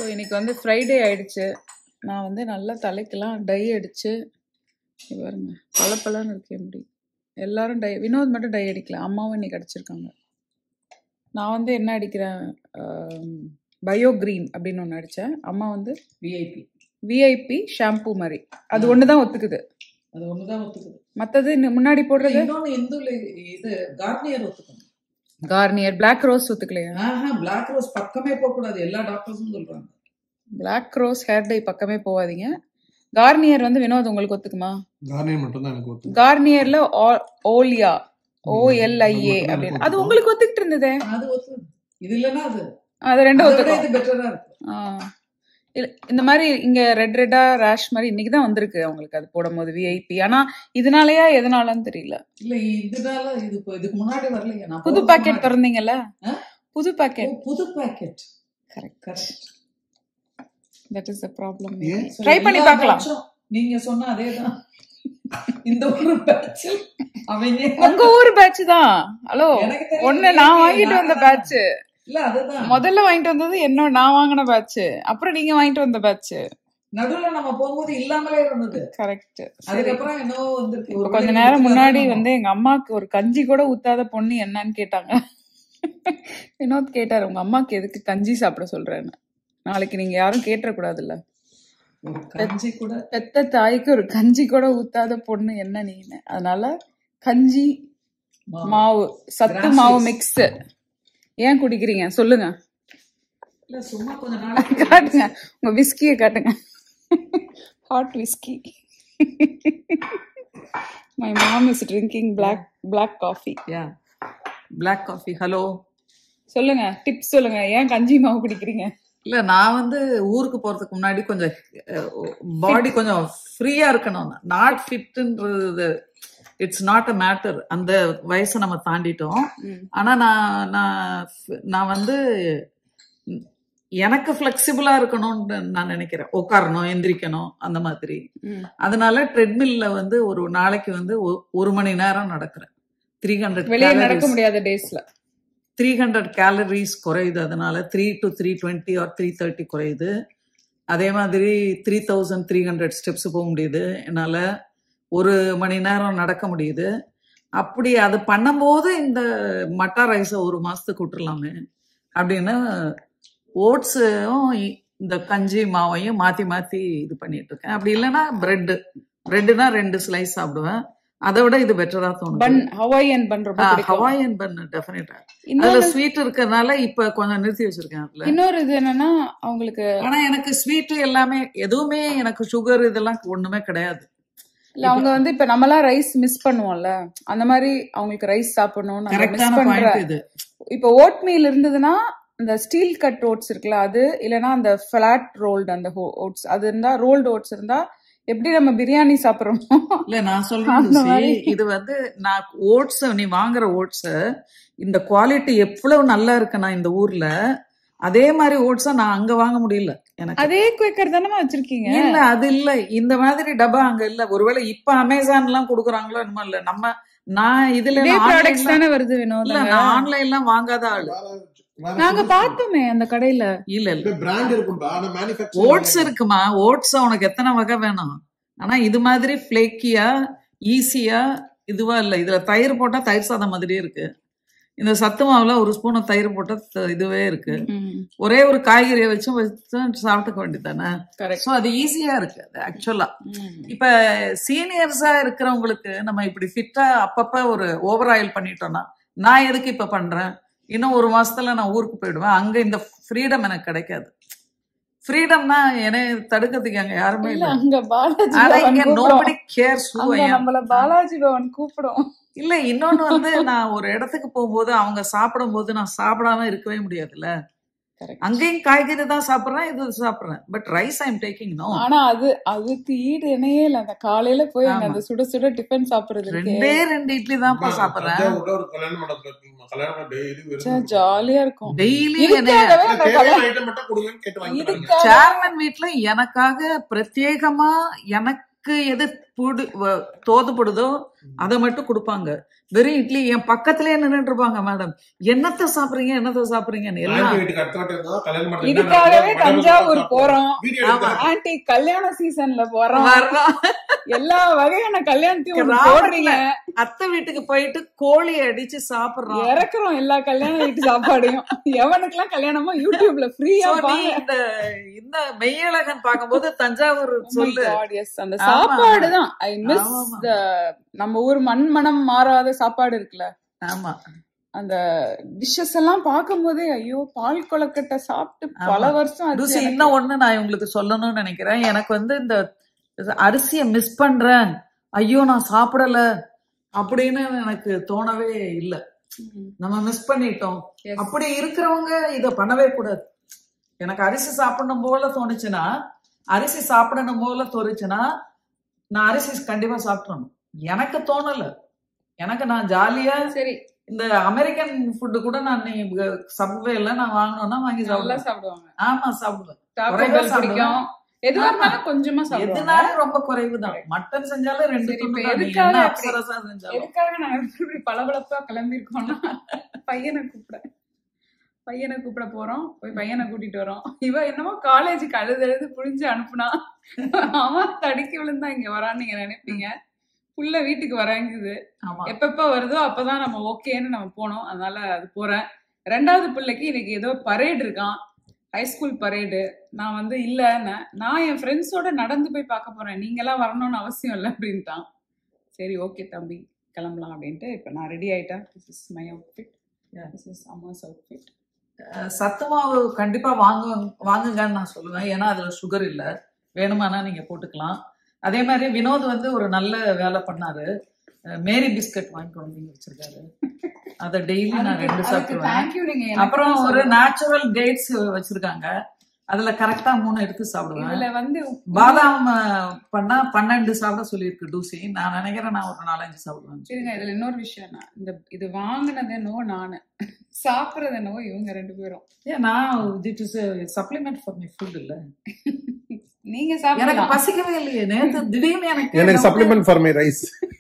So இன்னைக்கு வந்து Friday ஆயிடுச்சு நான் வந்து நல்லா தலைக்கெல்லாம் டை அடிச்சு இங்க பாருங்க பளபளன்னு இருக்கே முடி எல்லாரும் டை வினோத் மட்டும் டை அடிக்கல அம்மாவும் இன்னைக்கு அடிச்சிருக்காங்க நான் வந்து என்ன அடிக்கிறேன் பயோ கிரீன் அப்படின்னு ஒன்று அடித்தேன் அம்மா வந்து விஐபி விஐபி ஷாம்பூ மாதிரி அது ஒன்று தான் ஒத்துக்குது அது ஒண்ணுதான் ஒத்துக்குது மற்றது முன்னாடி போடுறது இன்னொன்னு இந்துல இது கார்னியர் ஒத்துக்கணும் கார்னியர் பிளாக் ரோஸ் ஒத்துக்கலையா ஆஹா பிளாக் ரோஸ் பக்கமே போக கூடாது எல்லா டாக்டர்ஸும் சொல்றாங்க பிளாக் ரோஸ் ஹேர் டை பக்கமே போகாதீங்க கார்னியர் வந்து வினோத் உங்களுக்கு ஒத்துக்குமா கார்னியர் மட்டும் தான் எனக்கு ஒத்து கார்னியர்ல ஓலியா ஓஎல்ஐஏ அது மட்டும் தான் அப்படின்னு எனக்கு அது உங்களுக்கு ஒத்துக்கிட்டு இருந்ததே அது ஒத்துக்குது இது இல்லைன்னா அது அது ரெண்டும் அதை விட ஒத்துக்கும் இது பெட்டரா இருக்கு ஆ. இல்ல, இந்த மாதிரி இங்க ரெட் ரெட்டா ரேஷ் மாதிரி இன்னைக்கு தான் வந்திருக்கு அவங்களுக்கு அது போடும்போது விஐபி ஆனா இதனாலயா எதனாலன்னு தெரியல இல்ல இதனால இது இப்போ இதுக்கு முன்னாடி வரலைங்க நான் புது போறதுக்கு பாக்கெட் முன்னாடி. திறந்தீங்கல்ல ஆ? புது ஓ, பாக்கெட் புது packet correct correct that is the problem ஏன்? ட்ரை பண்ணி பார்க்கலாம் நீங்க சொன்ன அதேதான் இந்த ஒரு பேட்சில் அவங்க உங்க ஊர் பேட்ச் தான் ஹலோ எனக்கு தெரியும். ஒண்ணு நான் வாங்கிட்டு வந்த நான் பேட்ச் இல்ல அதுதான் முதல்ல வாங்கிட்டு வந்தது என்ன நான் வாங்கின பேட்ச் அப்புறம் நீங்க வாங்கிட்டு வந்த பேட்ச் நடுவுல நம்ம போகும்போது இல்லாமலே இருந்தது கரெக்ட் அதுக்கப்புறம் என்னவோ வந்திருக்கு இப்ப ஒரு கொஞ்ச வேளை நேரம் இதுக்கு முன்னாடி தான் வந்து எங்க அம்மாக்கு ஒரு கஞ்சி கூட ஊத்தாத பொண்ணு என்னன்னு கேட்டாங்க வினோத் கேட்டாரு உங்க அம்மாக்கு எதுக்கு கஞ்சி சாப்பிட சொல்றேன்னு நாளைக்கு நீங்க யாரும் கேட்டுறக்கூடாதுல்ல ஒரு கஞ்சி கூட பெத்த தாய்க்கு ஒரு கஞ்சி கூட ஊத்தாத பொண்ணு என்ன நீங்க அதனால கஞ்சி மாவு. மாவு சத்து Grasses. மாவு மிக்ஸ் ஏன் குடிக்கிறீங்க சொல்லுங்க இல்ல சும்மா கொஞ்ச நாளைக்கு காட்டுங்க உங்க விஸ்கியை காட்டுங்க hot whisky my mom is drinking black black coffee yeah black coffee hello சொல்லுங்க டிப்ஸ் சொல்லுங்க ஏன் கஞ்சி மாவு குடிக்கிறீங்க இல்ல நான் வந்து ஊருக்கு போறதுக்கு முன்னாடி கொஞ்சம் பாடி கொஞ்சம் ஃப்ரீயா இருக்கணும் நாட் ஃபிட்ன்றது இட்ஸ் நாட் அ மேட்டர் அந்த வயசை நம்ம தாண்டிட்டோம் ஆனா நான் நான் நான் வந்து எனக்கு ஃபிளெக்சிபிளா இருக்கணும்னு நான் நினைக்கிறேன் உட்காரணும் எந்திரிக்கணும் அந்த மாதிரி அதனால ட்ரெட்மில்ல வந்து ஒரு நாளைக்கு வந்து ஒ- ஒரு மணி நேரம் நடக்கிறேன் த்ரீ வெளியே நடக்க ஹண்ட்ரட் முடியாத டேஸ்ல த்ரீ ஹண்ட்ரட் கேலரிஸ் குறையுது அதனால three to three twenty or three thirty குறையுது அதே மாதிரி three thousand three hundred steps போக முடியுது என்னால் ஒரு மணி நேரம் நடக்க முடியுது அப்படி அது பண்ணும்போது இந்த மட்டா ரைஸை ஒரு மாதத்துக்கு விட்டுறலாமே அப்படின்னு ஓட்ஸும் இந்த கஞ்சி மாவையும் மாற்றி மாற்றி இது பண்ணிட்டு இருக்கேன் அப்படி இல்லைன்னா பிரெட்டு பிரெட்டுனா ரெண்டு ஸ்லைஸ் சாப்பிடுவேன் அதை விட இது பெட்டரா பன் தோணுது ஹவாயன் பன் ரொம்ப பிடிக்கும் ஹவாயன் பன் டெஃபினட்டா அதுல இன்னொரு ஸ்வீட் இருக்கறனால இப்ப கொஞ்சம் நிறுத்தி வச்சிருக்கேன் அதுல இன்னொரு இது என்னன்னா அவங்களுக்கு ஆனா எனக்கு ஸ்வீட் எல்லாமே எதுவுமே எனக்கு சுகர் இதெல்லாம் ஒண்ணுமே கிடையாது இல்ல அவங்க வந்து இப்ப நம்மலாம் ரைஸ் மிஸ் பண்ணுவோம்ல அந்த மாதிரி அவங்களுக்கு ரைஸ் சாப்பிடணும்னு மிஸ் கரெக்டான பண்ற பாயிண்ட் இது இப்ப ஓட் மீல் இருந்ததுன்னா இந்த ஸ்டீல் கட் ஓட்ஸ் இருக்குல்ல அது இல்லனா அந்த ஃபிளாட் ரோல்டு அந்த ஓட்ஸ் அது இருந்தா ரோல்டு ஓட்ஸ் இருந்தா எப்படி நம்ம பிரியாணி சாப்பிடுறோமோ இல்ல நான் சொல்றேன் அந்த லூசி, மாதிரி. இது வந்து நான் ஓட்ஸ் நீ வாங்குற ஓட்ஸ் இந்த குவாலிட்டி எவ்வளவு நல்லா இருக்குன்னா இந்த ஊர்ல அதே மாதிரி ஓட்ஸ நான் அங்க வாங்க முடியல எனக்கு அதே குவேக்கர் தானே வச்சிருக்கீங்க இல்ல அது இல்ல இந்த மாதிரி டப்பா அங்க இல்ல ஒருவேளை இப்ப அமேசான் எல்லாம் கொடுக்குறாங்களோ என்னமோ இல்ல நம்ம நான் இதுல இதே நான் ப்ராடக்ட்ஸ் online தானே வருது இல்ல வினோத் நான் ஆன்லைன் எல்லாம் வாங்காத ஆளு நாங்க பார்த்தோமே அந்த கடையில இல்ல இல்ல பிராண்ட் இருக்கும்பா ஆனா மேனுஃபேக்சர் ஓட்ஸ் இருக்குமா ஓட்ஸ் உனக்கு எத்தனை வகை வேணும் ஆனா இது மாதிரி ஃபிளேக்கியா ஈஸியா இதுவா இல்ல இதுல தயிர் போட்டா தயிர் சாதம் மாதிரியே இருக்கு இந்த சத்து மாவுல ஒரு ஸ்பூன் தயிர் போட்டா த- இதுவே இருக்கு ஒரே ஒரு காய்கறியை வச்சு வச்சு சாப்பிட்டுக்க வேண்டியதானே கரெக்ட் ஸோ அது ஈஸியா இருக்கு அது ஆக்சுவலா இப்ப சீனியர்ஸா இருக்கிறவங்களுக்கு நம்ம இப்படி ஃபிட்டா அப்பப்ப ஒரு ஓவர் ஆயில் பண்ணிட்டோம்னா நான் எதுக்கு இப்ப பண்றேன் இன்னும் ஒரு மாசத்துல நான் ஊருக்கு போயிடுவேன் அங்க இந்த ஃப்ரீடம் எனக்கு கிடைக்காது ஃப்ரீடம்னா என்னை தடுக்கிறதுக்கு அங்க யாருமே இல்ல இல்ல அங்க பாலாஜி ஆனா பவன் இங்க கூப்பிடும். நோபடி கேர்ஸ் அங்க நம்மள பாலாஜி பவன் கூப்பிடும் இல்ல இன்னொன்னு வந்து நான் ஒரு இடத்துக்கு போகும்போது அவங்க சாப்பிடும்போது நான் சாப்பிடாம இருக்கவே முடியாதுல்ல Correct. அங்கேயும் காய்கறி தான் சாப்பிடுறேன் இது சாப்பிடுறேன் but rice I am taking no ஆனா அது அதுக்கு ஈடு இணையே இல்ல அந்த காலையில போய் அங்க ஆமா. அந்த சுட சுட டிஃபன் சாப்பிடுறது இருக்கே. ரெண்டே ரெண்டு இட்லி தான்ப்பா சாப்பிடுறேன் தஞ்சாவூர்ல ஒரு கல்யாண மண்டபத்துல இருக்குமா கல்யாணம் டெய்லி ச்சே, ஜாலியா இருக்கும் டெய்லி இதுக்காகவே அங்க தேவையான கல்யாணம் ஐட்டம் மட்டும் கொடுங்கன்னு கேட்டு வாங்கிக்கிறாங்க இதுக்காக சேர்மன் வீட்ல எனக்காக பிரத்யேகமா எனக்கு எது புடு வ- தோதுப்படுதோ அதை மட்டும் கொடுப்பாங்க வெறும் இட்லி என் பக்கத்துலயே நின்னுட்டு இருப்பாங்க மேடம் என்னத்த சாப்பிடுறீங்க என்னத்த சாப்பிடுறீங்கன்னு எல்லாம் ஆண்டி வீட்டுக்கு அடுத்த வாட்டி இருந்தா கல்யாணம் பண்ணி இதுக்காகவே தஞ்சாவூர் போறோம் வீடியோ ஆமா. ஆன்டி கல்யாண சீசன்ல போறோம் வர்றோம். எல்லா வகையான கல்யாணத்தையும் ஒண்ணு ராவணத்துல போடுறீங்க அத்தை வீட்டுக்கு போயிட்டு கோழி அடிச்சு சாப்பிடுறோம் இறக்குறோம் எல்லா கல்யாண வீட்டு சாப்பாடையும் எவனுக்கெல்லாம் கல்யாணமா யூடியூப்ல ஃப்ரீயா So, நீ இந்த இந்த மெய்யழகன் பார்க்கும்போது தஞ்சாவூர் சொல்லு அந்த ஆமா. சாப்பாடு தான் ஐ மிஸ் ஆமா. த நம்ம ஊர் மண் மனம் மாறாத சாப்பாடு இருக்குல்ல ஆமா அந்த டிஷ்ஷஸ் எல்லாம் பார்க்கும்போதே ஐயோ பால் கொலக்கட்டை சாப்பிட்டு பல ஆமா. வருஷம் ஆச்சு தூசி எனக்கு. இன்னும் ஒண்ணு நான் உங்களுக்கு சொல்லணும்னு நினைக்கிறேன் எனக்கு வந்து இந்த அரிசியை மிஸ் பண்றேன் ஐயோ நான் சாப்பிடல அப்படின்னு எனக்கு தோணவே இல்லை ம். நம்ம மிஸ் பண்ணிட்டோம் Yes. அப்படி இருக்கிறவங்க இத பண்ணவே கூடாது எனக்கு அரிசி சாப்பிடணும் போல தோணுச்சுன்னா அரிசி சாப்பிடணும் போல தோணுச்சுன்னா நான் அரிசி கண்டிப்பா சாப்பிடணும் எனக்கு தோணல எனக்கு நான் ஜாலியா சரி இந்த அமெரிக்கன் ஃபுட்டு கூட நான் சப்வேல நான் வாங்கணும்னா வாங்கி நல்லா சாப்பிடுவேன் சாப்பிடுவாங்க ஆமா சாப்பிடுவேன் Taco குறைவா Bell பிடிக்கும் எதுவா ஆமா. இருந்தாலும் கொஞ்சமா சாப்பிடுவாங்க எதுனாலும் ரொம்ப குறைவுதான் மட்டன் செஞ்சாலும் ரெண்டு சரி, துண்டு இப்ப தான். நீ எதுக்காக என்ன அப்படி- அப்சரசா செஞ்சாலும் எதுக்காக நாங்க இப்படி பளபளப்பா கிளம்பி இருக்கோம்னா பையனை கூப்பிட பையனை கூப்பிட போறோம் போய் பையனை கூட்டிட்டு வரோம் இவ என்னமோ காலேஜுக்கு அழுது அழுது புழிஞ்சு அனுப்புனா அவன் தடுக்கி விழுந்தா இங்க வரான்னு நீங்க நினைப்பீங்க புள்ள வீட்டுக்கு வராங்குது ஆமா எப்பப்ப வருதோ அப்பதான் நம்ம ஓகேன்னு நம்ம போனோம் அதனால அது போறேன் ரெண்டாவது பிள்ளைக்கு இன்னைக்கு ஏதோ பரேடு இருக்கான் ஹைஸ்கூல் பரேடு நான் வந்து இல்லைன்னு நான் என் ஃப்ரெண்ட்ஸோட நடந்து போய் பார்க்க போறேன் நீங்கெல்லாம் வரணும்னு அவசியம் இல்லை அப்படின்ட்டான் சரி ஓகே தம்பி கிளம்பலாம் அப்படின்ட்டு இப்போ நான் ரெடி ஆயிட்டேன் this is my outfit this is அம்மாஸ் அவுட்ஃபிட் அஹ் சத்து மாவு கண்டிப்பா வாங்க வாங்குங்கன்னு நான் சொல்லுவேன் ஏன்னா அதுல சுகர் இல்ல வேணுமானா நீங்க போட்டுக்கலாம் அதே மாதிரி வினோத் வந்து ஒரு நல்ல வேலை பண்ணாரு அஹ் மேரி பிஸ்கட் வாங்கி குழந்தைங்க வச்சிருக்காரு அதை டெய்லி நான் ரெண்டு சாப்பிடுவேன் தேங்க்யூ நீங்க எனக்கு அப்புறம் தான் ஒரு சொல்லணும். நேச்சுரல் டேட்ஸ் வச்சிருக்காங்க அதுல கரெக்டா மூணு எடுத்து சாப்பிடுவேன் இதுல வந்து பாதாம் அஹ், பண்ணா பன்னெண்டு சாப்பிட சொல்லியிருக்கு டூசி நான் நினைக்கிறேன் நான் ஒரு நாலஞ்சு சாப்பிடுவேன் இருங்க இதுல இன்னொரு விஷயம் நான் இந்த இது வாங்கினது என்னவோ நானு சாப்பிடுறது என்னவோ இவங்க ரெண்டு பேரும் ஏன் நான் it is supplement for my food இல்ல நீங்க எனக்கு சாப்பிடலாம் பசிக்கவே இல்லையே நேத்து திடீர்னு எனக்கு எனக்கு சப்ளிமெண்ட் ஃபார் மை ரைஸ்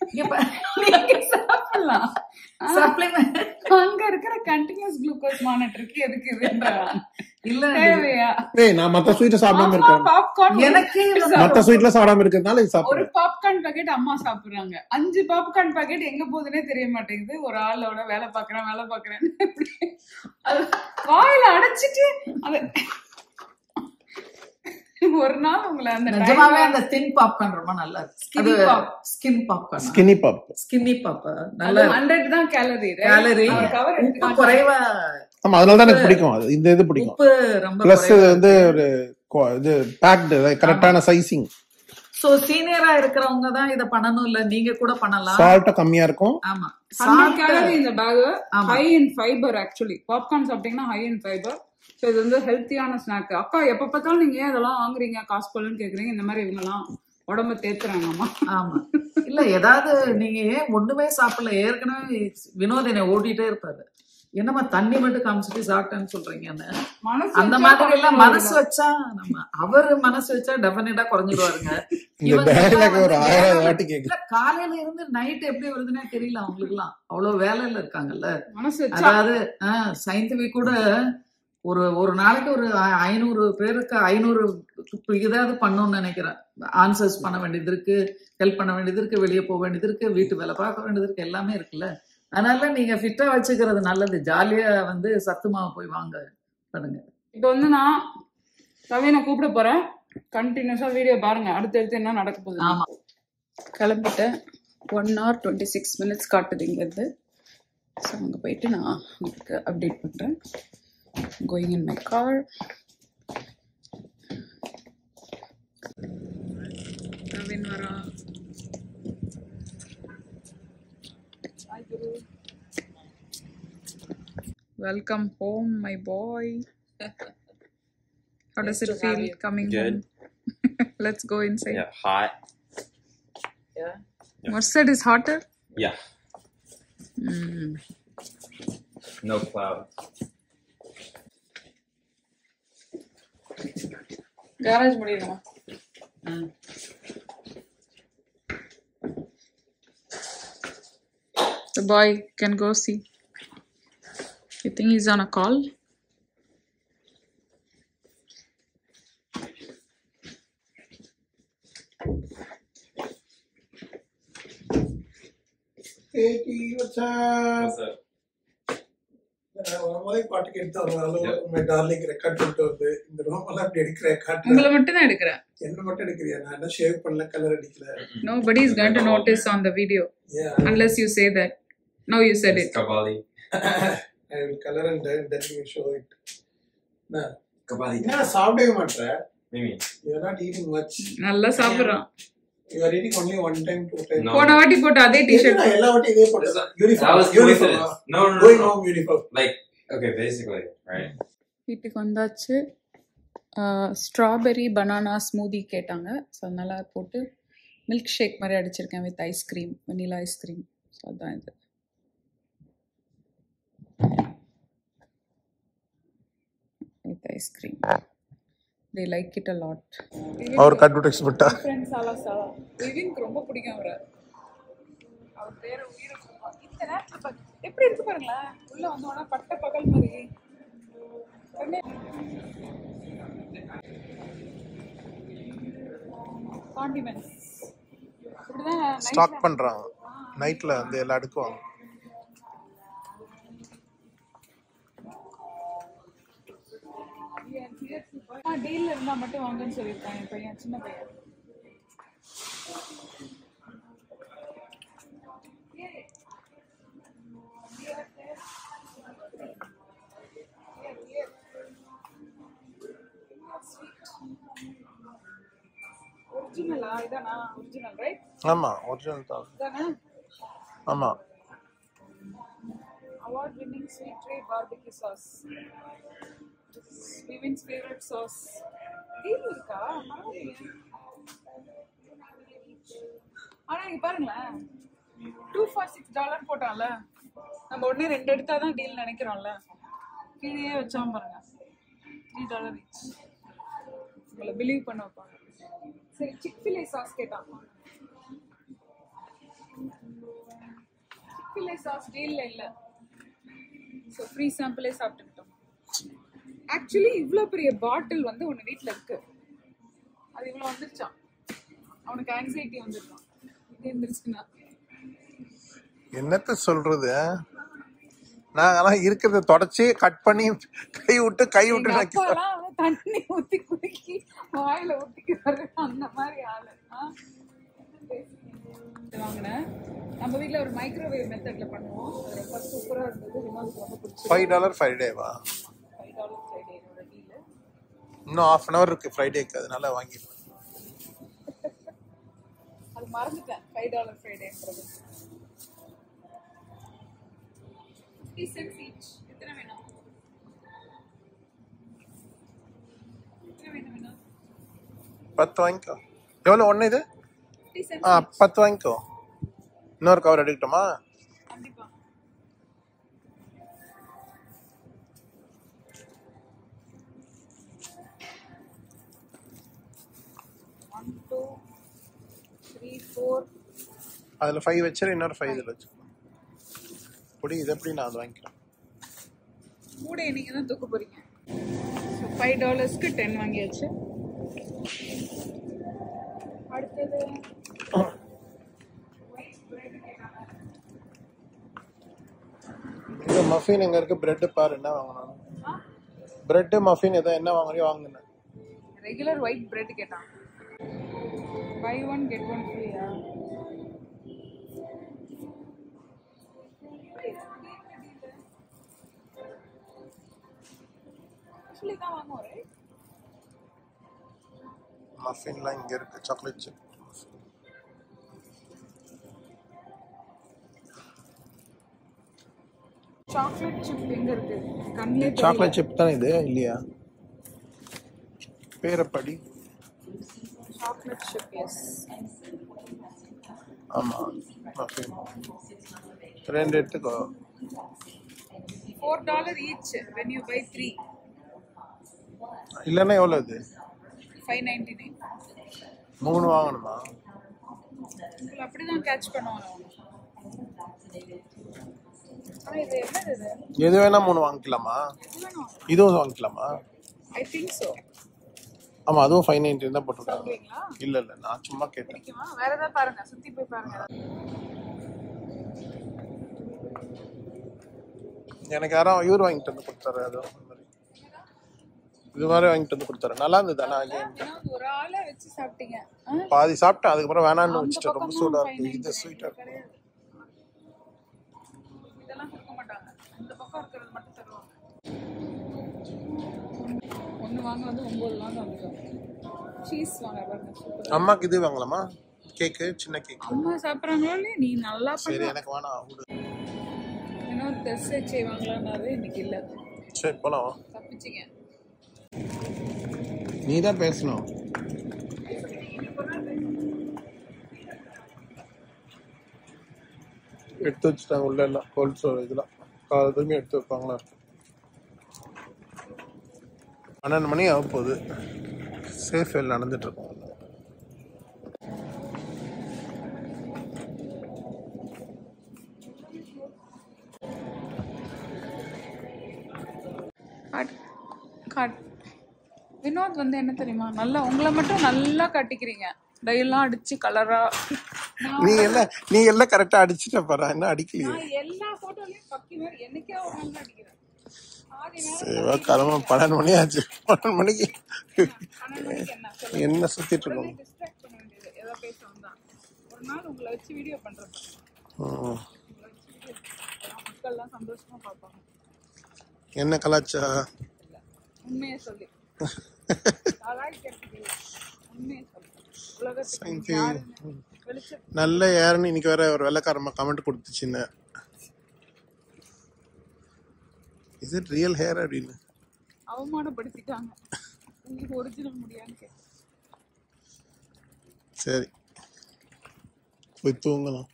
நீங்க சாப்பிடலாம் ஆனா, சப்ளிமெண்ட் அங்க இருக்கிற கண்டினியூஸ் குளுக்கோஸ் மானிட்டருக்கு எதுக்கு இதுன்ற இல்ல தேவையா ஏய் நான் மத்த ஸ்வீட் சாப்பிடாம இருக்கேன் பாப்கார்ன் எனக்கே வந்து மத்த ஸ்வீட்ல சாப்பிடாம இருக்கிறதுனால இது ஒரு சாப்பிடுறேன் பாப்கார்ன் பாக்கெட் அம்மா சாப்பிடுறாங்க அஞ்சு பாப்கார்ன் பாக்கெட் எங்க போகுதுன்னே தெரிய மாட்டேங்குது ஒரு ஆளோட வேலை பாக்குறேன் வேலை பாக்குறேன் அது வாயில அடைச்சிட்டு அது ஒரு நாள் உங்களை அந்த நிஜமாவே அந்த தின் பாப்கார்ன் ரொம்ப நல்லா இருக்கு Skinny அது pop. Skin popcorn skinny pop skinny pop நல்ல ஹண்ட்ரட் தான் கேலரி கேலரி கவர் உப்பு குறைவா ஆமா அதனால தான் எனக்கு பிடிக்கும் அது இந்த இது பிடிக்கும் உப்பு ரொம்ப பிளஸ் குறைவா வந்து ஒரு கொ- இது பேக்டு கரெக்டான சைசிங் சோ சீனியரா இருக்கிறவங்க தான் இத பண்ணணும் இல்ல நீங்க கூட பண்ணலாம் சால்ட்டும் கம்மியா இருக்கும் ஆமா ஹண்ட்ரட் Salt- கேலரி இந்த பேக் ஆமா. High in fibre actually popcorn சாப்பிட்டீங்கன்னா ஹை இன் ஃபைபர் ஸோ இது வந்து ஹெல்த்தியான ஸ்நாக் அக்கா எப்ப பார்த்தாலும் நீங்க ஏன் இதெல்லாம் வாங்குறீங்க காசு போலன்னு கேக்குறீங்க இந்த மாதிரி இவங்கெல்லாம் உடம்ப தேத்துறாங்கம்மா ஆமா இல்ல ஏதாவது நீங்க ஏன் ஒண்ணுமே சாப்பிடல ஏற்கனவே வினோத் என்னை ஓட்டிட்டே இருப்பாரு என்னம்மா தண்ணி மட்டும் காமிச்சிட்டு சாப்பிட்டேன்னு சொல்றீங்கன்னு மனசு அந்த வச்சா மாதிரி எல்லாம் குறைஞ்சிரும். மனசு வச்சா நம்ம அவரு மனசு வச்சா டெபினட்டா குறைஞ்சிருவாருங்க இந்த இவங்க பேக்ல எல்லாம் ஒரு வந்து ஆயிரம் வேலை- வாட்டி கேக்கு இல்ல காலையில இருந்து நைட் எப்படி வருதுன்னே தெரியல அவங்களுக்கு எல்லாம் அவ்வளவு வேலையில இருக்காங்கல்ல மனசு வச்சா அதாவது சயின்டிபிக் கூட ஒரு ஒரு நாளைக்கு ஒரு ஐ- ஐநூறு பேருக்கு ஐநூறு இதாவது பண்ணணும்னு நினைக்கிறேன் ஆன்சர்ஸ் பண்ண வேண்டியது இருக்கு ஹெல்ப் பண்ண வேண்டியது இருக்கு வெளியே போக வேண்டியது இருக்கு வீட்டு வேலை பார்க்க வேண்டியது இருக்கு எல்லாமே இருக்குல்ல அதனால நீங்க ஃபிட்டா வச்சுக்கிறது நல்லது ஜாலியா வந்து சத்து மாவு போய் வாங்க பண்ணுங்க இப்போ வந்து நான் கவினை கூப்பிட போறேன் கண்டினியூஸா வீடியோ பாருங்க அடுத்தடுத்து என்ன நடக்க போகுது ஆமா கிளம்பிட்டேன் one hour twenty six minutes காட்டுது இங்கேருந்து ஸோ அங்கே போயிட்டு நான் உங்களுக்கு அப்டேட் பண்ணுறேன் going in my car Praveen வரா welcome home my boy How does Nice it to have feel you. coming Good. home? Let's go inside. Yeah, hot. Yeah. Merced is hotter. Yeah, Mm. no cloud. Garage முடியுமா ம். a boy. Can go see. You think he's on a call? What's up? முதல் பாட்டு கேட்டு வரலாம் my darling record பண்ணிட்டு வந்து இந்த room எல்லாம் அப்படி எடுக்கிற காட்டுல உங்களை மட்டும் தான் எடுக்கிறேன் என்ன மட்டும் எடுக்கிறியா நான் என்ன ஷேவ் பண்ணல கலர் அடிக்கல Nobody is going to notice on the video Yeah, unless you say that. No, you said It's it. Kabali. I will color and then then we will show it. நான் Kabali. என்ன சாப்பிடவே மாட்டேன் Mimi. you are not eating much நல்லா சாப்பிடுறான் you are eating only one time two time No. போன வாட்டி போட்ட அதே T shirt நான் எல்லா வாட்டியும் இதே போட்டேன் That uniform was uniform coincidence. No, no, no. Going no. Home uniform Like, okay, basically, right? வீட்டுக்கு வந்தாச்சு ஸ்ட்ராபெரி பனானா ஸ்மூதி கேட்டாங்க ஸோ அதனால போட்டு மில்க் ஷேக் மாதிரி அடிச்சிருக்கேன் with ice cream vanilla ice cream so அதான் இது with ice cream they like it a lot அவருக்கு அட்வர்டைஸ் பண்ணிட்டா ஃப்ரெண்ட் சாலா சாலா விவின்க்கு ரொம்ப பிடிக்கும் அவரை அவர் பேர உயிரை கொடுப்பான். இந்த நேரத்துல பாரு. எப்படி இருக்கு பாருங்களேன் உள்ள வந்தோடனே பட்ட பகல் மாதிரி காண்டிமெண்ட்ஸ் இப்படிதான் ஸ்டாக் பண்றாங்க நைட்ல வந்து எல்லா அடுக்குவாங்க டீல்ல இருந்தா மட்டும் வாங்கன்னு சொல்லியிருக்கான் என் பையன் சின்ன பையன் ஒரிஜினலா இதானா ஒரிஜினல் ரைட் ஆமா ஒரிஜினல் தான் இதானே ஆமா award winning sweet tray barbecue sauce. This is Vivin's favorite sauce. Deal இருக்கா பரவாயில்லையே. ஆனா இங்க பாருங்களேன் டூ ஃபார் சிக்ஸ் டாலர் போட்டான்ல நம்ம உடனே ரெண்டு எடுத்தா தான் டீல் நினைக்கிறோம்ல கீழே வச்சாம பாருங்க த்ரீ டாலர் ஈச் உங்களை பிலீவ் பண்ண வைப்பாங்க சரி சிக்ஃபிலே சாஸ் கேட்டான் சிக்ஃபிலே சாஸ் டீல்ல இல்லை ஸோ ஃப்ரீ சாம்பிளே சாப்பிட்டுக்கிட்டோம் ஆக்சுவலி இவ்வளோ பெரிய பாட்டில் வந்து ஒன்று வீட்டில் இருக்கு அது இவ்வளோ வந்துருச்சான் அவனுக்கு ஆங்ஸைட்டி வந்துருக்கான் இது இருந்துருச்சுன்னா என்னத்த சொல்றது நான் ஆனா இருக்கிறத தொடச்சி கட் பண்ணி கை விட்டு கை விட்டு எங்க நக்கி அப்பாலாம் வந்து தண்ணி ஊற்றி குலுக்கி வாயில ஊற்றிக்கிறாரு அந்த மாதிரி ஆளு ஆ? இது வாங்கினேன் நம்ம வீட்டில் ஒரு மைக்ரோவேவ் மெத்தட்ல பண்ணுவோம் அது ரொம்ப சூப்பராக இருந்தது வினோதுக்கு ரொம்ப பிடிச்சது ஃபைவ் டாலர் ஃப்ரைடே டேவா ஃபைவ் டாலர் ஃப்ரைடே என்னோட டீலு இன்னும் ஹாஃப் அன் ஹவர் இருக்கு ஃப்ரைடேக்கு அதனால வாங்கிடுவேன் அது மறந்துட்டேன் ஃபைவ் டாலர் ஃப்ரைடேன்றது ஃபிஃப்டி சென்ட்ஸ் ஈச் எத்தனை வேணும் எத்தனை வேணும் வேணும் பத்து வாங்கிக்கோ எவ்வளோ ஒன்று இது ஃபிஃப்டி ஆ சென்ட்ஸ் பத்து வாங்கிக்கோ இன்னொரு கவர் எடுக்கட்டுமா கண்டிப்பா ஒன் டூ த்ரீ ஃபோர் அதில் ஃபைவ் வச்சிரு இன்னொரு ஃபைவ் இதில் வச்சுக்கோ பொடி இது எப்படி நான் அதை வாங்கிக்கிறேன் மூடையை நீங்கள் தான் தூக்க போறீங்க ஸோ ஃபைவ் டாலர்ஸ்க்கு டென் வாங்கியாச்சு அடுத்தது இந்த மஃபின் எங்கே இருக்கு பிரெட்டு பாரு என்ன வாங்கணும் பிரெட்டு மஃபின் எதோ என்ன வாங்குறியோ வாங்கினேன் ரெகுலர் ஒயிட் பிரெட் கேட்டான் பை ஒன் கெட் ஒன் ஃப்ரீயா ஆக்சுவலி தான் வாங்குவோம் ரைட் மஃபின்லாம் இங்கே இருக்கு சாக்லேட் சிப் சாக்லேட் சிப் எங்க இருக்கு கண்ணிலே சாக்லேட் சிப் தானே இது இல்லையா பேரை படி சாக்லேட் சிப் எஸ் ஆமாம் மஃபின் ரெண்டு எடுத்துக்கோ four dollar each when you buy three இல்லைன்னா எவ்வளோ இது ஃபைவ் நைன்டி நைன் மூணு வாங்கணுமா உங்களை அப்படிதான் கேட்ச் பண்ணுவாங்க ஆனா இது என்னது இது எது வேணா மூணு வாங்கிக்கலாமா இது வேணும் இதுவும் வாங்கிக்கலாமா ஐ திங்க் சோ ஆமா அதுவும் ஃபைவ் நைன்டி தான் போட்டிருக்காங்க சாப்பிடுவீங்களா இல்ல இல்ல நான் சும்மா கேட்டேன் பிடிக்குமா வேற ஏதாவது பாருங்க சுத்தி போய் பாருங்க எனக்கு யாரும் இவர் வாங்கிட்டு வந்து கொடுத்தாரு அது ஒரு மாதிரி. இது மாதிரி வாங்கிட்டு வந்து கொடுத்தாரு நல்லா இருந்தது ஆனா இது வினோத் ஒரு ஆளை வச்சு சாப்பிட்டீங்க ஆ? பாதி சாப்பிட்டேன் அதுக்கப்புறம் வேணாம்னு அந்த வச்சுட்டு ரொம்ப பக்கம் சூடா தான் இருக்கு இது ஸ்வீட்டா இருக்கு கிடையாது இதெல்லாம் கொடுக்க மாட்டாங்க இந்த பக்கம் இருக்கிறது மட்டும் தருவாங்க ஒன்று வாங்க வந்து ஒம்பது வாங்க வந்துடும் சீஸ் வாங்க பாருங்க சூப்பரா அம்மாக்கு இது வாங்கலாமா கேக்கு சின்ன கேக் அம்மா சாப்பிட்றாங்களோ இல்லையா நீ நல்லா சரி பண்ண எனக்கு வேணாம் விடு ஏன்னா தெசை வாங்கலான்னாரு இன்னைக்கு இல்லை சரி போலாம் வா. தப்பிச்சிங்க நீ தான் பேசணும் எடுத்து வச்சுட்டாங்க உள்ள எல்லாம் கோல்ட் ஸ்டோர் இதெல்லாம் காலத்துமே எடுத்து வைப்பாங்களா இருக்கும் பன்னெண்டு மணி ஆக போகுது சேஃப் வேல் நடந்துட்டு இருக்கோம் காட் காட் வினோத் வந்து என்ன தெரியுமா நல்லா உங்களை மட்டும் நல்லா காட்டிக்கிறீங்க டையெல்லாம் அடிச்சு கலரா நீ எல்லாம் நீ எல்லாம் கரெக்டா அடிச்சுட்ட பாரு என்ன அடிக்கலையே நான் எல்லா போட்டோலயும் பக்கி மாதிரி என்னைக்கே ஒரு நாள் தான் அடிக்கிறேன் பாதி நேரம் சரி கிளம்ப பன்னெண்டு மணி ஆச்சு பன்னெண்டு மணிக்கு பன்னெண்டு மணிக்கு என்ன சொல்லுங்க என்ன சுத்திட்டு உடனே இருக்கோம் டிஸ்ட்ராக்ட் பண்ண வேண்டியது ஏதோ பேச வந்தா ஒரு நாள் உங்களை வச்சு வீடியோ பண்றேன் ம். உங்களை வச்சு வீடியோ மக்கள்லாம் சந்தோஷமா பார்ப்பாங்க என்ன கலாச்சா உண்மையை சொல்லி கலாய்க்கிறதுக்கு இல்ல உண்மையை சொல்லி உலகத்துக்கு Thank நீங்க you. யாருன்னு வெளிச்சம் நல்ல யாருன்னு இன்னைக்கு வேற ஒரு வெள்ளக்காரமா கமெண்ட் கொடுத்துச்சுன்னு இஸ் இட் ரியல் ஹேர் அப்படின்னு அவமானப்படுத்திட்டாங்க உங்களுக்கு ஒரிஜினல் முடியான்னு கேட்டேன் சரி போய் தூங்கலாம்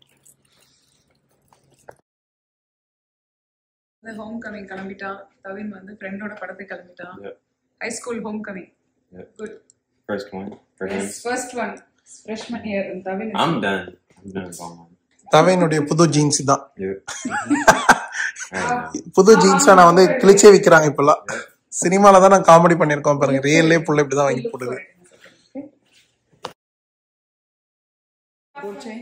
ஹோம் கமிங் கிளம்பிட்டா தவின் வந்து ஃப்ரெண்டோட படத்தை கிளம்பிட்டான் Yep. High school homecoming Yep. Good First one. For him. First one freshman year Thavin I'm done. I'm done with all mine. தவையினுடைய புது ஜீன்ஸ் தான் Yep. Alright, புது ஜீன்ஸ் நான் வந்து கிழிச்சே விக்கிறாங்க இப்பெல்லாம் சினிமால தான் நான் காமெடி பண்ணிருக்கோம் பாருங்க ரியல்லே புள்ள இப்படிதான் வாங்கி போடுது போச்சே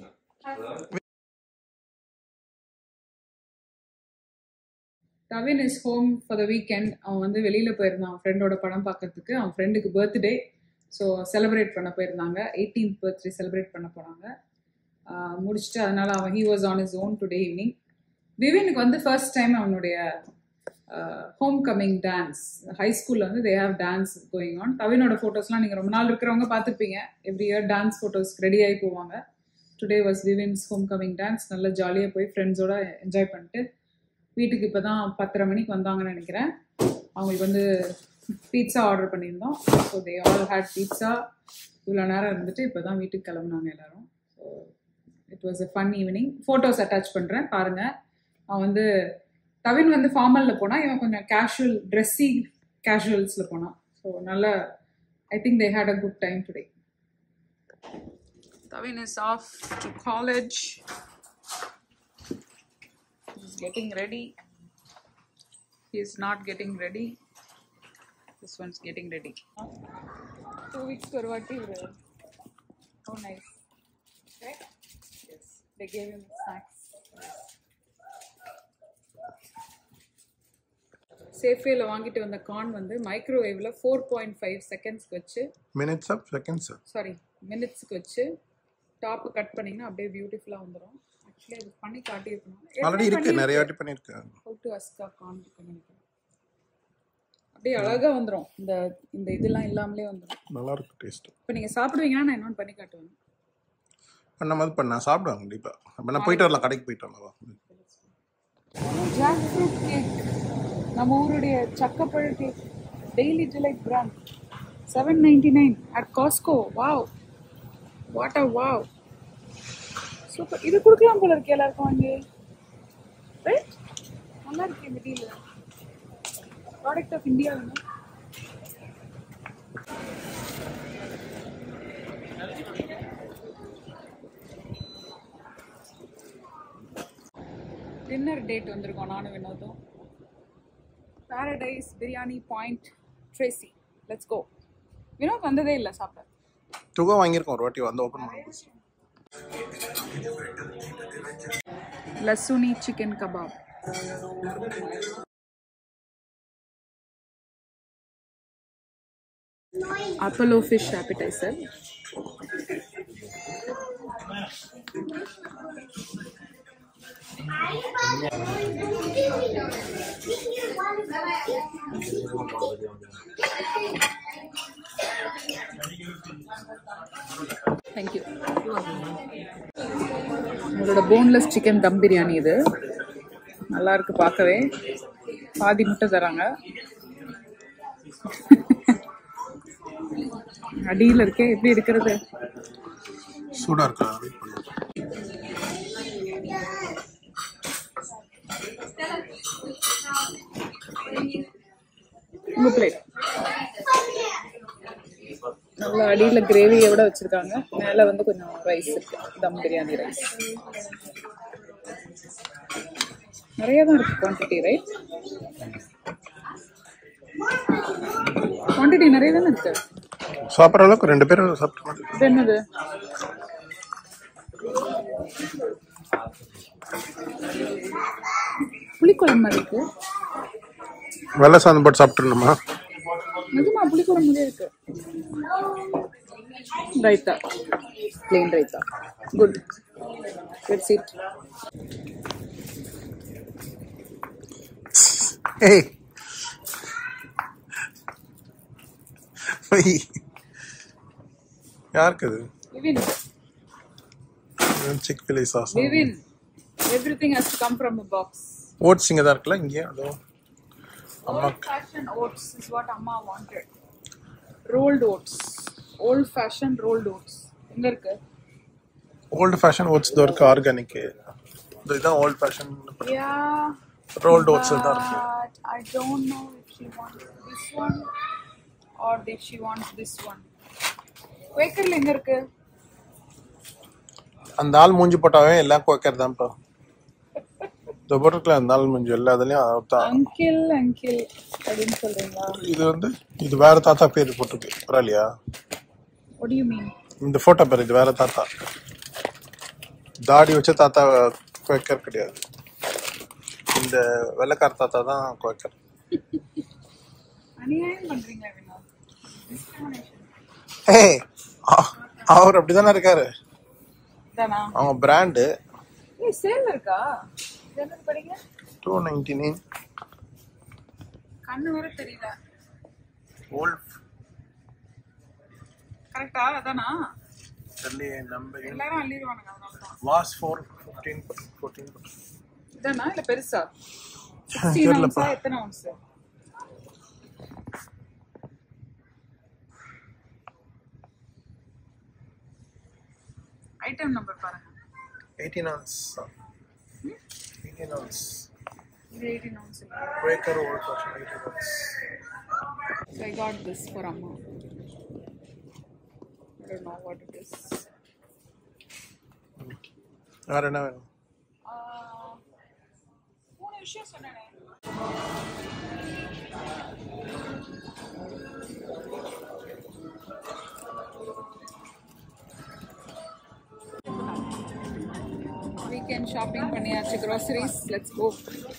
Thavin is home for the weekend அவன் வந்து வெளியில் போயிருந்தான் ஃப்ரெண்டோட படம் பார்க்கறதுக்கு அவன் ஃப்ரெண்டுக்கு பர்த்டே ஸோ செலிப்ரேட் பண்ண போயிருந்தாங்க 18th பர்த்டே செலிப்ரேட் பண்ண போனாங்க ஆஹ் முடிச்சுட்டு அதனால அவன் he was on his own today evening விவினுக்கு வந்து ஃபர்ஸ்ட் டைம் அவனுடைய ஹோம் கம்மிங் டான்ஸ் ஹை ஸ்கூலில் வந்து they have dance going on தவினோட ஃபோட்டோஸ்லாம் நீங்கள் ரொம்ப நாள் இருக்கிறவங்க பார்த்துருப்பீங்க every year dance photos ready ஆகி போவாங்க today was Vivin's homecoming dance நல்லா ஜாலியாக போய் ஃப்ரெண்ட்ஸோட என்ஜாய் பண்ணிட்டு வீட்டுக்கு இப்போ தான் பத்தரை மணிக்கு வந்தாங்கன்னு நினைக்கிறேன் அவங்களுக்கு வந்து பீட்சா ஆர்டர் பண்ணியிருந்தோம் so they all had pizza இவ்வளோ நேரம் இருந்துட்டு இப்போ தான் வீட்டுக்கு கிளம்புனாங்க எல்லாரும் so it was a fun evening photos attach பண்ணுறேன் பாருங்கள் அவன் வந்து தவின் வந்து ஃபார்மலில் போனால் இவன் கொஞ்சம் கேஷுவல் ட்ரெஸ்ஸி கேஷுவல்ஸில் போனான் ஸோ நல்ல I think they had a good time today Thavin is off to college He's getting ready. He is not getting ready. This one's getting ready. Two weeks for what Oh, nice. Right? Yes. They gave him snacks. சேஃபேல வாங்கிட்டு வந்த corn வந்து மைக்ரோவேவ்ல four point five செகண்ட்ஸ்க்கு வச்சு minutes of seconds sorry மினிட்ஸ்க்கு வச்சு top cut பண்ணீங்கன்னா அப்படியே பியூட்டிஃபுல்லாக வந்துடும் ஆக்சுவலி அது பண்ணி காட்டியிருக்கணும் ஆல்ரெடி இருக்கு நிறைய வாட்டி பண்ணிருக்கேன் ஹவு டு அஸ்கா கார்ன் இருக்குன்னு நினைக்கிறேன் அப்படியே அழகா வந்துடும் இந்த இந்த இதெல்லாம் இல்லாமலே வந்துடும் நல்லா இருக்கு டேஸ்ட் இப்போ நீங்கள் சாப்பிடுவீங்கன்னா நான் இன்னொன்று பண்ணி காட்டுவேன் பண்ண மாதிரி பண்ண சாப்பிடுவாங்க கண்டிப்பா அப்ப நான் போயிட்டு வரலாம் கடைக்கு போயிட்டு வரலாம் ஜாக் ஃப்ரூட் கேக் நம்ம ஊருடைய சக்கப்பழ cake daily delight brand seven ninety nine at Costco wow what a wow super இது கொடுக்கலாம் போல இருக்கு எல்லாருக்கும் வாங்கி ரைட் நல்லா இருக்கு இந்த டீல் ப்ராடக்ட் ஆஃப் இந்தியா வேணும் டின்னர் டேட் வந்திருக்கோம் நானும் வினோதும் Paradise biryani point Tracy let's go Vinod வந்ததே இல்லை சாப்பிட துகம் வாங்கியிருக்கோம் ஒரு வாட்டி வந்து ஓப்பன் பண்ணி lasooni chicken kebab Apollo fish appetizer thank you உங்களோட போன்லெஸ் சிக்கன் தம் பிரியாணி இது நல்லா இருக்கு பார்க்கவே பாதி முட்டை தராங்க அடியில் இருக்கே எப்படி இருக்கிறது சூடாக இருக்கா வெயிட் பண்ணுங்க உங்க பிளேட் நல்லா அடியில் கிரேவியோட வச்சிருக்காங்க மேலே வந்து கொஞ்சம் ரைஸ் இருக்கு தம் பிரியாணி ரைஸ் நிறைய தான் இருக்கு குவான்டிட்டி ரைட் குவான்டிட்டி நிறைய தானே இருக்கு சாப்பிட்ற அளவுக்கு ரெண்டு பேரும் சாப்பிட்ட மாதிரி இது என்னது புளிக்குழம்பு மாதிரி இருக்கு வெள்ளை சாதம் போட்டு சாப்பிட்டுருணுமா நிஜமா புளிக்குழம்பு மாதிரியே இருக்கு raita plain raita good good seat ஏய் ஒய். யாருக்கு அது Vivin Chick fil A sauce Vivin everything has to come from a box oats இங்கே தான் இருக்குல்ல இங்கேயே அதோ அம்மா Old fashioned oats is what Amma wanted. Rolled oats. Old fashioned rolled oats. எங்க இருக்கு ஓல்டு ஃபேஷன் ஓட்ஸ் தான் இருக்கு ஆர்கானிக் இதுதான் old fashion Yeah. Rolled oats தான் இருக்கு But I don't know if she wants this one or if she wants this one. குவேக்கர்ல எங்க இருக்கு அந்த ஆள் மூஞ்சி போட்டாவே எல்லாம் குவைக்கர் தான்ப்பா இந்த போட்டிருக்கல அந்த ஆள் மூஞ்சி எல்லா இதுலயும் அதான் அங்கிள் அங்கிள் அப்படின்னு சொல்றீங்களா இது வந்து இது வேற தாத்தா பேர் போட்டிருக்கு பரவாயில்லையா What do you mean? இந்த போட்டோ பேர் இது வேற தாத்தா தாடி வச்ச தாத்தா குவைக்கர் கிடையாது இந்த வெள்ளக்கார தாத்தா தான் குவைக்கர் அநியாயம் பண்றீங்களா வினோத் Discrimination. ஏய் அ- அவர் அப்படிதானே இருக்காரு தானா அவங்க பிராண்டு ஏய் சேல் இருக்கா இது என்னது படிங்க டூ நைன்டி நைன் கண்ணு வர தெரியல ஓல்ட் கரெக்டா அதானா தெரியலையே நம்பர் எல்லாரும் அள்ளிடுவானுங்க அதனால தான் வாஸ் ஃபோர் ஃபிஃப்டீன் ஃபோர்டீன் இதானா இல்ல பெருசா சிக்ஸ்டீன் தெரியலப்பா. ounce-ஆ? எத்தனை ounce ஐட்டம் நம்பர் பாருங்க எயிட்டீன் ஆன்ஸ் எயிட்டீன் ஆன்ஸ் இது எயிட்டீன் ounce இல்ல Quaker old fashion eighteen ounce So I got this for Amma. I don't know what it is. வேற என்ன வேணும் Uh, மூணு விஷயம் சொன்னேனே வீக்கெண்ட் ஷாப்பிங் பண்ணியாச்சு groceries let's go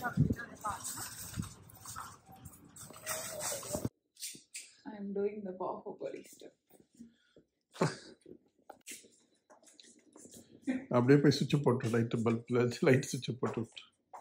I am doing the Baahubali step அப்படியே போய் சுவிட்ச் போட்டு லைட் பல்ப்ல லைட் சுவிட்ச் போட்டு விட்டு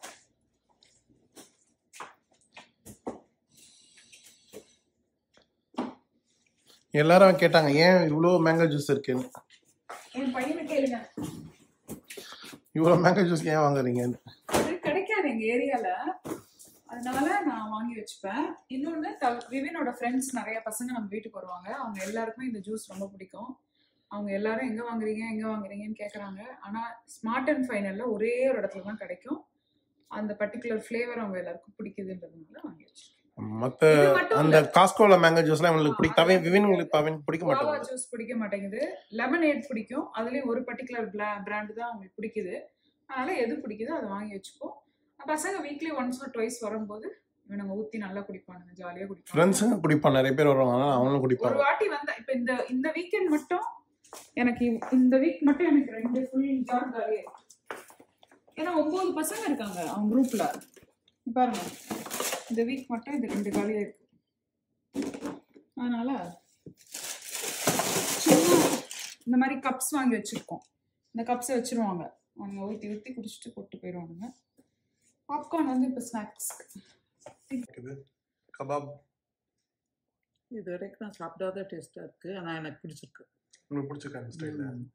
எல்லாரும் கேட்டாங்க ஏன் இவ்வளோ மேங்கோ ஜூஸ் இருக்குன்னு என் பையனை கேளுங்க இவ்வளோ மேங்கோ ஜூஸ் ஏன் வாங்குறீங்கன்னு அது கிடைக்காது எங்க ஏரியால அதனால நான் வாங்கி வச்சுப்பேன் இன்னொன்னு த- விவினோட ஃப்ரெண்ட்ஸ் நிறைய பசங்க நம்ம வீட்டுக்கு வருவாங்க அவங்க எல்லாருக்குமே இந்த ஜூஸ் ரொம்ப பிடிக்கும் அவங்க எல்லாரும் எங்க வாங்குறீங்க எங்க வாங்குறீங்கன்னு கேக்குறாங்க ஆனா ஸ்மார்ட் அண்ட் ஃபைனல்ல ஒரே ஒரு இடத்துல தான் கிடைக்கும் அந்த பர்டிகுலர் ஃப்ளேவர் அவங்க எல்லாருக்கும் பிடிக்குதுன்றதுனால வாங்கி வச்சிருக்கேன் மற்ற இது மட்டும் அந்த காஸ்கோல மேங்கோ ஜூஸ்லாம் இவங்களுக்கு பிடிக்காவே விவின்களுக்கு அவனுக்கு பிடிக்க குவாவா மாட்டேங்குது ஜூஸ் பிடிக்க மாட்டேங்குது லெமனேட் பிடிக்கும் அதுலயும் ஒரு பர்டிகுலர் பிராண்ட் தான் அவங்களுக்கு பிடிக்குது அதனால எது பிடிக்குதோ அதை வாங்கி வச்சுப்போம் பசங்க வீக்லி ஒன்ஸ் ஒரு ட்வைஸ் வரும்போது இவனுங்க ஊத்தி நல்லா குடிப்பானுங்க ஜாலியா குடிப்பாங்க ஃப்ரெண்ட்ஸுங்க குடிப்பான் நிறைய பேர் வருவாங்க அதனால அவங்களும் ஒரு குடிப்பாங்க வாட்டி வந்தா இப்ப இந்த இந்த வீக்கெண்ட் மட்டும் எனக்கு இவ்- இந்த வீக் மட்டும் எனக்கு ரெண்டு ஃபுல் ஜார் காலி ஆயிடுச்சு. ஏன்னா ஒன்பது பசங்க இருக்காங்க அவங்க குரூப்ல பாருங்க இந்த வீக் மட்டும் இது ரெண்டு காலியா இருக்கு அதனால சும்மா இந்த மாதிரி கப்ஸ் வாங்கி வச்சிருக்கோம் இந்த கப்ஸை வச்சிருவாங்க அவங்க ஊற்றி ஊற்றி குடிச்சிட்டு போட்டு போயிடுவானுங்க பாப்கார்ன் வந்து இப்போ ஸ்நாக்ஸ் இது கபாப் இது வரைக்கும் நான் சாப்பிடாத டேஸ்ட்டாக இருக்குது ஆனால் எனக்கு பிடிச்சிருக்கு உங்களுக்கு பிடிச்சிருக்க அந்த ஸ்டைலில் ம்.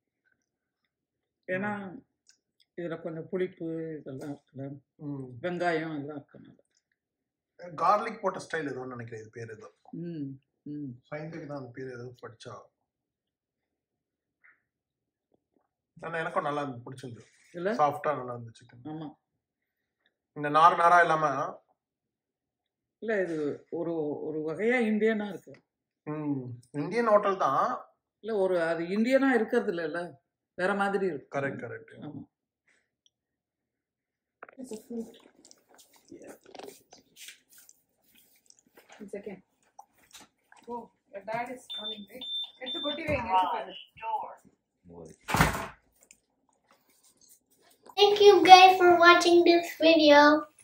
ஏன்னா இதில் கொஞ்சம் புளிப்பு இதெல்லாம் இருக்குல்ல வெங்காயம் எல்லாம் இருக்கனால கார்லிக் போட்ட ஸ்டைல் ஏதோ நினைக்கிறேன் இது பேர் ஏதோ ம் ம் சயின்டிஃபிக் தான் அந்த பேர் ஏதோ படிச்சா ஆனால் எனக்கும் நல்லா இருந்துச்சு பிடிச்சிருந்தது இல்லை சாஃப்டா நல்லா இருந்துச்சு சிக்கன் ஆமாம் இந்த நார் நாரா இல்லாம இல்லை இது ஒரு ஒரு வகையாக இந்தியனாக இருக்கு ம், இந்தியன் ஹோட்டல் தான் இல்லை ஒரு அது இந்தியனாக இருக்கிறது இல்லைல்ல வேற மாதிரி இருக்கு கரெக்ட் கரெக்ட் ஆமாம் It's a fruit. It's again. Oh, your dad is calling, right? எடுத்து கொட்டி வைங்க எடுத்து பாரு. Wood. Thank you guys for watching this video.